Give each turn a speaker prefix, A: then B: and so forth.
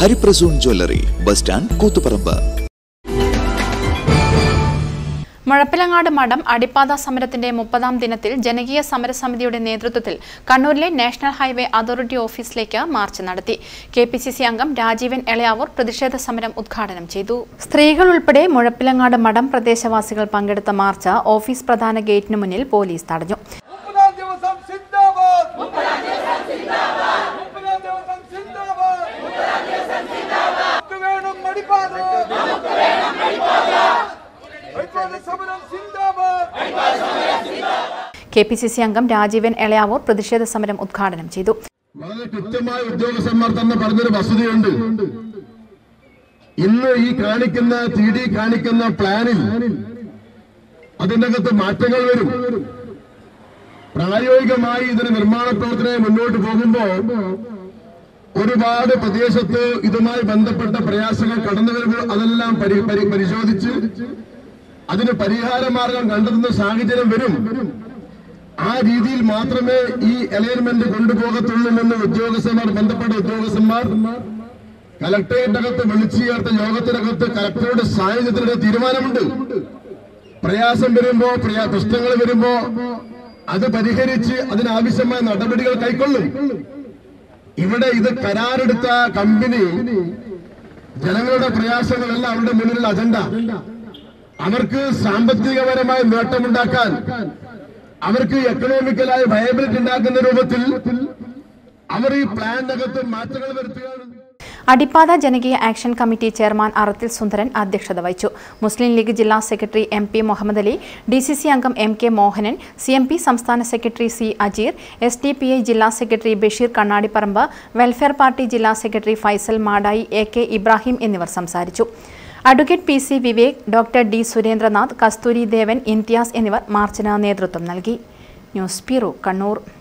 A: ഹരിപ്രസൂൺ jewellery bus stand Koothuparamba
B: Muzhappilangad മഠം അടിപ്പാത സമരത്തിന്റെ മുപ്പതാം ദിനത്തിൽ ജനകീയ സമരസമിതിയുടെ നേതൃത്വത്തിൽ കണ്ണൂരിലെ നാഷണൽ ഹൈവേ അതോറിറ്റി ഓഫീസിലേക്ക് മാർച്ച് നടത്തി കെ പി സി സി അംഗം രാജീവൻ എളയാവൂർ പ്രതിഷേധ സമരം ഉദ്ഘാടനം ചെയ്തു സ്ത്രീകൾ ഉൾപ്പെടെ മുഴപ്പിലങ്ങാട് മഠം പ്രദേശവാസികൾ പങ്കെടുത്ത മാർച്ച് ഓഫീസ് പ്രധാന ഗേറ്റിന് മുന്നിൽ പോലീസ് തടഞ്ഞു
C: മുപ്പതാം ദിവസം സിന്ദാബാദ് മുപ്പതാം ദിവസം സിന്ദാബാദ് മുപ്പതാം ദിവസം സിന്ദാബാദ് മുപ്പതാം ദിവസം സിന്ദാബാദ് നമുക്ക് വേണം മടിപ്പാത നമുക്ക് വേണം മടിപ്പാത അടിപ്പാത സമരം സിന്ദാബാദ് അടിപ്പാത സമരം സിന്ദാബാദ്
B: കെ പി സി സി അംഗം രാജീവൻ എളയാവൂർ പ്രതിഷേധ സമരം ഉദ്ഘാടനം ചെയ്തു
D: വളരെ കൃത്യമായ ഉദ്യോഗസ്ഥന്മാർ തന്നെ പറഞ്ഞൊരു വസ്തുതയുണ്ട് ഇന്ന് ഈ കാണിക്കുന്ന ത്രീ ഡി കാണിക്കുന്ന പ്ലാനിൽ അതിൻ്റെ അകത്ത് മാറ്റങ്ങൾ വരും പ്രായോഗികമായി ഇതിന് നിർമ്മാണ പ്രവർത്തനം മുന്നോട്ട് പോകുമ്പോൾ ഒരുപാട് പ്രദേശത്ത് ഇതുമായി ബന്ധപ്പെട്ട പ്രയാസങ്ങൾ കടന്നു വരുമ്പോൾ അതെല്ലാം പരി- പരി- പരിശോധിച്ച് അതിന് പരിഹാര മാർഗം കണ്ടെത്തുന്ന സാഹചര്യം വരും ആ രീതിയിൽ മാത്രമേ ഈ അലൈൻമെന്റ് കൊണ്ടുപോകത്തുള്ളൂ എന്ന് ഉദ്യോഗസ്ഥന്മാർ ബന്ധപ്പെട്ട ഉദ്യോഗസ്ഥന്മാർ കലക്ടറേറ്റകത്ത് വിളിച്ചു ചേർത്ത യോഗത്തിനകത്ത് കലക്ടറുടെ സാന്നിധ്യത്തിലുള്ള തീരുമാനമുണ്ട് പ്രയാസം വരുമ്പോ പ്രയാ പ്രശ്നങ്ങൾ വരുമ്പോ അത് പരിഹരിച്ച് അതിനാവശ്യമായ നടപടികൾ കൈക്കൊള്ളും ഇവിടെ ഇത് കരാറെടുത്ത കമ്പനി ജനങ്ങളുടെ പ്രയാസങ്ങളല്ല അവരുടെ മുന്നിലുള്ള അജണ്ട അവർക്ക് സാമ്പത്തികപരമായ നേട്ടമുണ്ടാക്കാൻ അവർക്ക് എക്കണോമിക്കലായ വയബിലിറ്റി ഉണ്ടാക്കുന്ന രൂപത്തിൽ അവർ ഈ പ്ലാനിനകത്ത് മാറ്റങ്ങൾ വരുത്തുകയാണ്
B: അടിപ്പാത ജനകീയ action committee chairman Arathil Sundaran അധ്യക്ഷത വഹിച്ചു മുസ്ലിം ലീഗ് ജില്ലാ secretary M P Muhammad Ali D C C അംഗം M K Mohanan C M P സംസ്ഥാന secretary C Ajeer S D P I ജില്ലാ സെക്രട്ടറി ബഷീർ കണ്ണാടിപ്പറമ്പ് വെൽഫെയർ പാർട്ടി ജില്ലാ secretary Faisal Madayi A K Ibrahim എന്നിവർ സംസാരിച്ചു advocate P C Vivek doctor D Surendranath Kasturi Devan Imtiaz എന്നിവർ മാർച്ചിന് നേതൃത്വം നൽകി ന്യൂസ് ബ്യൂറോ കണ്ണൂർ